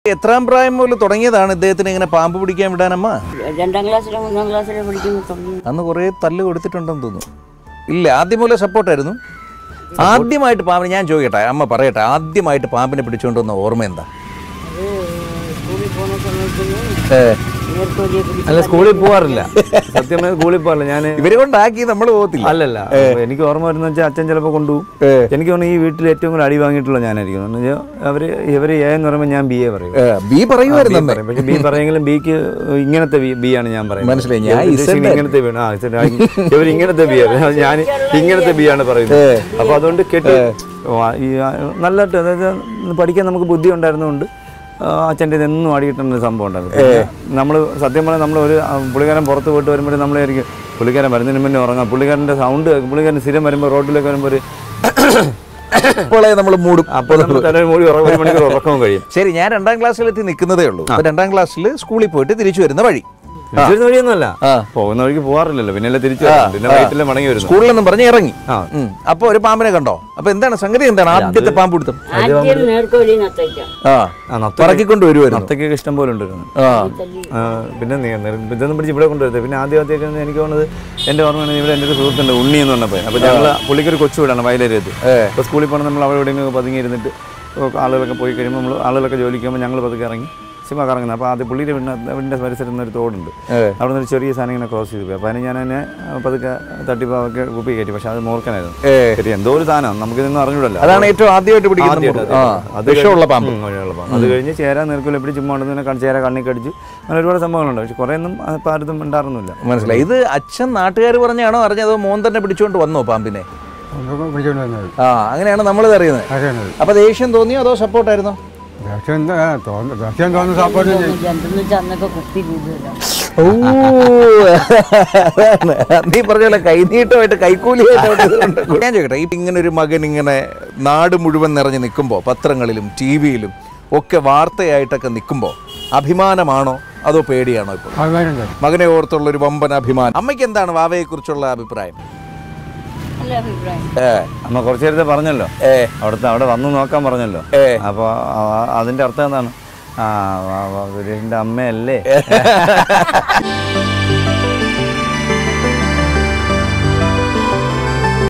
എത്രാം പ്രായം മുതൽ തുടങ്ങിയതാണ് ഇദ്ദേഹത്തിന് ഇങ്ങനെ പാമ്പ് പിടിക്കാൻ വിടാനമ്മ രണ്ടാം ക്ലാസ്സിലോ മൂന്നാം ക്ലാസ്സിലോ പഠിക്കുമ്പോൾ തുടങ്ങി അന്ന് കുറേ തല്ല് കൊടുത്തിട്ടുണ്ടെന്ന് തോന്നുന്നു ഇല്ല ആദ്യം മുതലേ സപ്പോർട്ടായിരുന്നു ആദ്യമായിട്ട് പാമ്പിനെ ഞാൻ ചോദിക്കട്ടെ അമ്മ പറയട്ടെ ആദ്യമായിട്ട് പാമ്പിനെ പിടിച്ചുകൊണ്ട് വന്ന ഓർമ്മ എന്താ അത് സ്കൂളിൽ പോകുന്ന സമയത്ത് ഏ, നേർക്കോലിയെ പിടിച്ച് അല്ല സ്കൂളിൽ പോവാറില്ല സത്യം പറഞ്ഞാൽ സ്കൂളിൽ പോകാറില്ല ഞാൻ ഇവരെ കൊണ്ടാക്കി നമ്മൾ പോകത്തില്ല അല്ലല്ല എനിക്ക് ഓർമ്മ വരുന്ന വെച്ചാൽ അച്ഛൻ ചിലപ്പോൾ കൊണ്ടുപോകും ഏ. എനിക്ക് തോന്നുന്നു ഈ വീട്ടിൽ ഏറ്റവും കൂടുതൽ അടി വാങ്ങിയിട്ടുള്ള ഞാനായിരിക്കും എന്ന് വെച്ചാൽ അവര് ഇവര് എ എന്ന് പറയുമ്പോൾ ഞാൻ ബി എ പറയും ഏ, ബി പറയുമായിരുന്നു ബി അമ്മേ. പറയും. പക്ഷെ ബി പറയെങ്കിലും ബിക്ക് ഇങ്ങനത്തെ ബി ആണ് ഞാൻ പറയുന്നത് മനസ്സിലായി. ഞാൻ ഇവര് ഉദ്ദേശിക്കുന്നത് Z. ഇങ്ങനത്തെ ബി ആണ് ആ, Z. ആ, ഇവർ ഇങ്ങനത്തെ ബി ആണ് ഞാൻ ഇങ്ങനത്തെ ബി ആണ് പറയുന്നത് അപ്പൊ അതുകൊണ്ട് കെട്ടി ആ, ഈ ആ, നല്ലതായിട്ട് അതായത് പഠിക്കാൻ നമുക്ക് ബുദ്ധി ഉണ്ടായിരുന്നതുകൊണ്ട് ആ, അച്ഛൻ്റെ ഇതെന്നും അടിയിട്ടുള്ള സംഭവം ഉണ്ടായിരുന്നു നമ്മൾ സത്യം പറഞ്ഞാൽ നമ്മൾ ഒരു ആ, പുള്ളിക്കാരൻ പുറത്ത് പോയിട്ട് വരുമ്പോഴേ നമ്മളായിരിക്കും പുള്ളിക്കാരൻ വരുന്നതിന് മുന്നേ ഉറങ്ങാം പുള്ളിക്കാരൻ്റെ സൗണ്ട് കേൾക്കും പുള്ളിക്കാരൻ സ്ഥിരം വരുമ്പോൾ റോഡിലേക്ക് വരുമ്പോൾ ഒരു അപ്പോളെ നമ്മൾ മൂടും അപ്പോൾ നമ്മൾ തലയിൽ മൂടി ഉറങ്ങും ഒരു മണിക്കൂർ ഉറക്കവും കഴിയും ശരി ഞാൻ രണ്ടാം ക്ലാസ്സിലെത്തി നിൽക്കുന്നതേ ഉള്ളൂ അപ്പൊ രണ്ടാം ക്ലാസ്സിൽ സ്കൂളിൽ പോയിട്ട് തിരിച്ചു വരുന്ന വഴി തിരിച്ചു വഴിയൊന്നുമല്ല ആ. പോകുന്ന വഴിക്ക് പോകാറില്ലല്ലോ പിന്നെ അല്ലേ തിരിച്ചു വരാം. പിന്നെ വൈകിട്ടല്ലേ മടങ്ങി വരുന്നു സ്കൂളിലെന്നും പറഞ്ഞ് ഇറങ്ങി ആ ഉം. അപ്പൊ ഒരു പാമ്പിനെ കണ്ടോ അപ്പൊ എന്താണ് സംഗതി എന്താണ് ആദ്യത്തെ പാമ്പ് പിടുത്തം ആദ്യം നേർക്കോലി നത്തയ്ക്കാം ആ ആ നത്ത പറക്കിക്കൊണ്ട് വരുമായിരുന്നു നത്തക്കൊക്കെ ഇഷ്ടം പോലെ ഉണ്ടായിരുന്നു ആ തല്ലി ആ, പിന്നെ നീ- നിർ- ഇതൊന്നും പിടിച്ച് ഇവിടെ കൊണ്ടുവരുന്നത് പിന്നെ ആദ്യം ആദ്യമൊക്കെ എനിക്ക് തോന്നുന്നത് എൻ്റെ ഓർമ്മയാണ് ഇവിടെ എൻ്റെ ഒരു സുഹൃത്തുണ്ട് ഉണ്ണി എന്ന് പറഞ്ഞപ്പോൾ അപ്പോൾ ഞങ്ങൾ പുള്ളിക്കൊരു കൊച്ചു വീടാണ് വയലേരിയത്ത് അപ്പോൾ സ്കൂളിൽ പോകണം നമ്മൾ അവിടെ എവിടെയെങ്കിലും പതുങ്ങി ഇരുന്നിട്ട് ആളുകളൊക്കെ പോയി കഴിയുമ്പോൾ നമ്മൾ ആളുകളൊക്കെ ജോലിക്ക് പോകുമ്പോൾ ഞങ്ങൾ പതുക്കെ ഇറങ്ങി സിനിമ കറങ്ങുന്നത് അപ്പോൾ ആദ്യം പുള്ളിയുടെ വീടിന് വീടിൻ്റെ പരിസരത്ത് നിന്ന് ഒരു തോടുണ്ട് അവിടെ നിന്ന് ഒരു ചെറിയ സാധനം ഇങ്ങനെ ക്രോസ് ചെയ്ത് പോയി അപ്പോൾ അതിന് ഞാൻ അതിനെ പതുക്കെ തട്ടിപ്പൊക്കെ കുപ്പി കയറ്റി പക്ഷേ അത് മോർക്കനായിരുന്നു കയറ്റി എന്തോ ഒരു സാധനം നമുക്കിതൊന്നും അറിഞ്ഞൂടല്ലോ അതാണ് ഏറ്റവും ആദ്യമായിട്ട് പിടിക്കുന്ന ആദ്യമായിട്ട് മുറിവ്. ആ വിഷമുള്ള പാമ്പ് ഉം, വിഷമുള്ള പാമ്പ്. അത് കഴിഞ്ഞ് ചേര നീർക്കുല എപ്പിടി ചുമ്മാ കൊണ്ടുവന്ന് കൺ- ചേര കണ്ണി കടിച്ചു അങ്ങനെ ഒരുപാട് സംഭവങ്ങളുണ്ട് പക്ഷെ കുറേ ഒന്നും ഇപ്പം ആരും ഉണ്ടായിരുന്നില്ല മനസ്സിലായി ഇത് അച്ഛൻ നാട്ടുകാർ പറഞ്ഞാണോ അറിഞ്ഞത് മോൻ തന്നെ പിടിച്ചുകൊണ്ട് വന്നോ പാമ്പിനെ ഒന്നൊക്കെ പിടിച്ചോണ്ട് വന്നത് ആ അങ്ങനെയാണ് നമ്മളിത് അറിയുന്നത് അറിയണത് അപ്പൊ ദേഷ്യം തോന്നിയോ അതോ സപ്പോർട്ടായിരുന്നോ ലക്ഷ്യം എന്താ തോന്നുന്നു ലക്ഷ്യം തോന്നുന്ന സപ്പോർട്ട് ചെയ്യും എന്തെന്ന് വെച്ചാൽ അന്നൊക്കെ കുപ്പി കൂടുതലാണ് ഓ അതാണ്. നീ പറഞ്ഞ പോലെ കൈനീട്ടമായിട്ട് കൈക്കൂലിയായിട്ട് അവിടെ ഇതുണ്ട്. ഞാൻ ചോദിക്കട്ടെ ഈ ഇങ്ങനെ ഒരു മകൻ ഇങ്ങനെ നാട് മുഴുവൻ നിറഞ്ഞ് നിൽക്കുമ്പോൾ പത്രങ്ങളിലും ടി വിയിലും ഒക്കെ വാർത്തയായിട്ടൊക്കെ നിൽക്കുമ്പോൾ അഭിമാനമാണോ അതോ പേടിയാണോ ഇപ്പോൾ അതുമാരുണ്ട് മകനെ ഓർത്തുള്ള ഒരു വമ്പൻ അഭിമാനം അമ്മയ്ക്ക് എന്താണ് വാവയെ കുറിച്ചുള്ള അഭിപ്രായം നല്ല അഭിപ്രായം ഏ അമ്മ കുറച്ച് നേരത്തെ പറഞ്ഞല്ലോ ഏ അവിടുത്തെ അവിടെ വന്ന് നോക്കാൻ പറഞ്ഞല്ലോ ഏ. അപ്പോൾ അതിൻ്റെ അർത്ഥം എന്താണ് ആ സുരേഷിൻ്റെ അമ്മയല്ലേ